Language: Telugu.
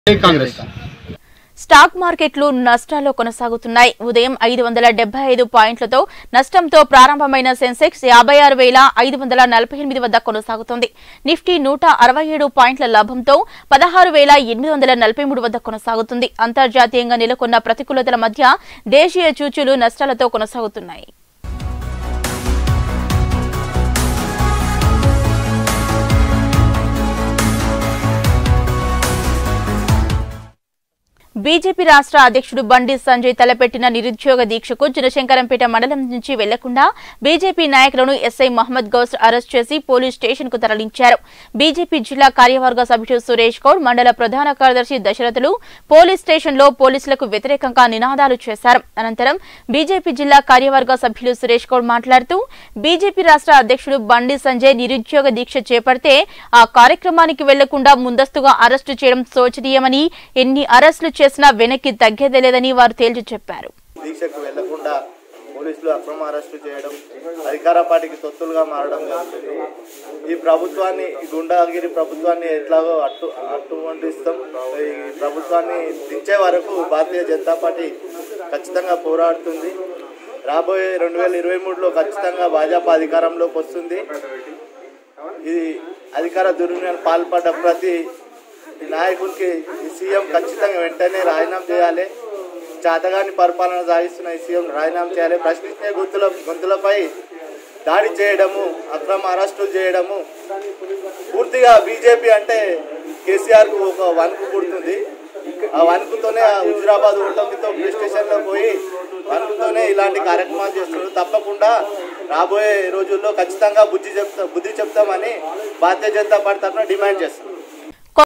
జై కాంగ్రెస్ స్టాక్ మార్కెట్లు నష్టాల్లో కొనసాగుతున్నాయి ఉదయం ఐదు వందల డెబ్బై ఐదు పాయింట్లతో నష్టంతో ప్రారంభమైన సెన్సెక్స్ యాభై ఆరు వేల ఐదు వందల నలభై ఎనిమిది వద్ద కొనసాగుతోంది నిఫ్టీ నూట అరవై ఏడు పాయింట్ల లాభంతో పదహారు వేల ఎనిమిది వందల నలభై మూడు వద్ద కొనసాగుతుంది అంతర్జాతీయంగా నెలకొన్న ప్రతికూలతల మధ్య దేశీయ చూచీలు నష్టాలతో కొనసాగుతున్నాయి బీజేపీ రాష్ట్ర అధ్యక్షుడు బండి సంజయ్ తలపెట్టిన నిరుద్యోగ దీక్షకు జనశంకరంపేట మండలం నుంచి వెళ్లకుండా బీజేపీ నాయకులను ఎస్ఐ మహమ్మద్ గౌస్ అరెస్ట్ చేసి పోలీస్ స్టేషన్ కు తరలించారు బీజేపీ జిల్లా కార్యవర్గ సభ్యుడు సురేష్ గౌడ్ మండల ప్రధాన కార్యదర్శి దశరథులు పోలీస్ స్టేషన్ లో పోలీసులకు వ్యతిరేకంగా నినాదాలు చేశారు అనంతరం బీజేపీ జిల్లా కార్యవర్గ సభ్యులు సురేష్ గౌడ్ మాట్లాడుతూ బీజేపీ రాష్ట్ర అధ్యక్షుడు బండి సంజయ్ నిరుద్యోగ దీక్ష చేపడితే ఆ కార్యక్రమానికి వెళ్లకుండా ముందస్తుగా అరెస్టు చేయడం శోచనీయమని ఎన్ని అరెస్టులు చేసినా వెనక్కి తగ్గేదే లేదని వారు తేల్చి చెప్పారు దీక్షకు వెళ్లకుండా పోలీసులు అక్రమ అరెస్టు చేయడం అధికార పార్టీకి తొత్తులుగా మారడం జరుగుతుంది ఈ ప్రభుత్వాన్ని ఈ గుండాగిరి ప్రభుత్వాన్ని ఎట్లాగో అట్టు అట్టువండిస్తాం ఈ ప్రభుత్వాన్ని దించే వరకు భారతీయ జనతా పార్టీ ఖచ్చితంగా పోరాడుతుంది రాబోయే రెండు వేల ఇరవై మూడులో ఖచ్చితంగా భాజపా అధికారంలోకి వస్తుంది ఇది అధికార దుర్వినియోగం పాల్పడ్డ ప్రతి నాయకునికి ఈ సీఎం ఖచ్చితంగా వెంటనే రాజీనామా చేయాలి చేతగాని పరిపాలన సాగిస్తున్న ఈ సీఎం రాజీనామా చేయాలి ప్రశ్నించే గుర్తుల గొంతులపై దాడి చేయడము అక్రమ అరెస్టులు చేయడము పూర్తిగా బీజేపీ అంటే కేసీఆర్కు ఒక వణుకు పుడుతుంది ఆ వణుకుతోనే ఆ హుజురాబాద్ ఓటమితో పోలీస్ స్టేషన్లో పోయి వణుకుతోనే ఇలాంటి కార్యక్రమాలు చేస్తున్నారు తప్పకుండా రాబోయే రోజుల్లో ఖచ్చితంగా బుద్ధి చెప్తా బుద్ధి చెప్తామని భారతీయ జనతా పార్టీ తరఫున డిమాండ్ చేస్తున్నాం